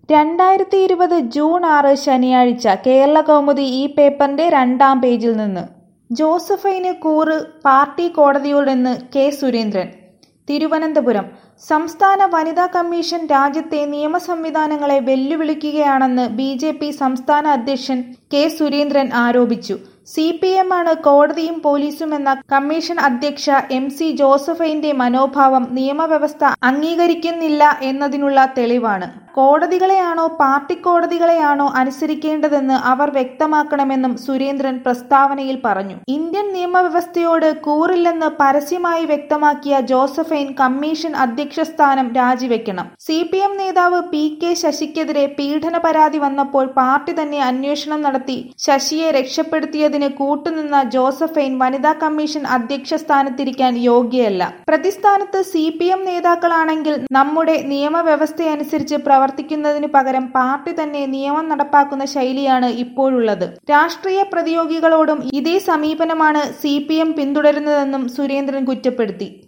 രണ്ടായിരത്തി ഇരുപത് ജൂൺ ആറ് ശനിയാഴ്ച കേരള കൗമുദി ഈ പേപ്പറിന്റെ രണ്ടാം പേജിൽ നിന്ന് ജോസഫൈന് കൂറ് പാർട്ടി കോടതിയോടെന്ന് കെ സുരേന്ദ്രൻ തിരുവനന്തപുരം സംസ്ഥാന വനിതാ കമ്മീഷൻ രാജ്യത്തെ നിയമ സംവിധാനങ്ങളെ വെല്ലുവിളിക്കുകയാണെന്ന് ബി ജെ പി സംസ്ഥാന അധ്യക്ഷൻ കെ സുരേന്ദ്രൻ ആരോപിച്ചു സി പി എം ആണ് കോടതിയും പോലീസും എന്ന കമ്മീഷൻ അധ്യക്ഷ എം സി ജോസഫൈന്റെ മനോഭാവം നിയമവ്യവസ്ഥ അംഗീകരിക്കുന്നില്ല എന്നതിനുള്ള തെളിവാണ് കോടതികളെയാണോ പാർട്ടി കോടതികളെയാണോ അനുസരിക്കേണ്ടതെന്ന് അവർ വ്യക്തമാക്കണമെന്നും സുരേന്ദ്രൻ പ്രസ്താവനയിൽ പറഞ്ഞു ഇന്ത്യൻ നിയമവ്യവസ്ഥയോട് കൂറില്ലെന്ന് പരസ്യമായി വ്യക്തമാക്കിയ ജോസഫൈൻ കമ്മീഷൻ അധ്യക്ഷ സ്ഥാനം രാജിവെക്കണം സി പി എം നേതാവ് പി കെ ശശിക്കെതിരെ പീഡന പരാതി വന്നപ്പോൾ പാർട്ടി തന്നെ അന്വേഷണം നടത്തി ശശിയെ രക്ഷപ്പെടുത്തിയതിന് കൂട്ടുനിന്ന ജോസഫൈൻ വനിതാ കമ്മീഷൻ അധ്യക്ഷ സ്ഥാനത്തിരിക്കാൻ യോഗ്യയല്ല പ്രതിസ്ഥാനത്ത് സി പി എം നേതാക്കളാണെങ്കിൽ നമ്മുടെ നിയമവ്യവസ്ഥയനുസരിച്ച് പ്രവർത്തിക്കുന്നതിനു പകരം പാർട്ടി തന്നെ നിയമം നടപ്പാക്കുന്ന ശൈലിയാണ് ഇപ്പോഴുള്ളത് രാഷ്ട്രീയ പ്രതിയോഗികളോടും ഇതേ സമീപനമാണ് സി പി എം പിന്തുടരുന്നതെന്നും സുരേന്ദ്രൻ കുറ്റപ്പെടുത്തി